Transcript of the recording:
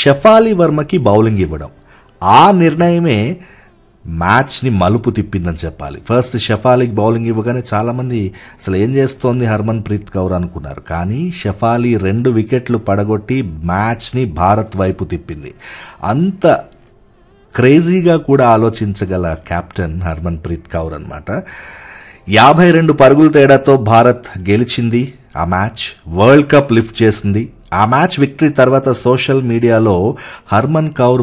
Shafali వర్మకి bowling ఇవ్వడం ఆ నిర్ణయమే మ్యాచ్ని మలుపు తిప్పిందని చెప్పాలి ఫస్ట్ షఫాలీకి బౌలింగ్ ఇవ్వగానే చాలామంది అసలు ఏం చేస్తోంది హర్మన్ ప్రీత్ కౌర్ అనుకున్నారు కానీ షఫాలి రెండు వికెట్లు పడగొట్టి మ్యాచ్ని భారత్ వైపు తిప్పింది అంత క్రేజీగా కూడా ఆలోచించగల కెప్టెన్ హర్మన్ ప్రీత్ కౌర్ అనమాట యాభై రెండు పరుగుల తేడాతో భారత్ గెలిచింది ఆ మ్యాచ్ వరల్డ్ కప్ లిఫ్ట్ చేసింది ఆ మ్యాచ్ విక్టరీ తర్వాత సోషల్ మీడియాలో హర్మన్ కౌర్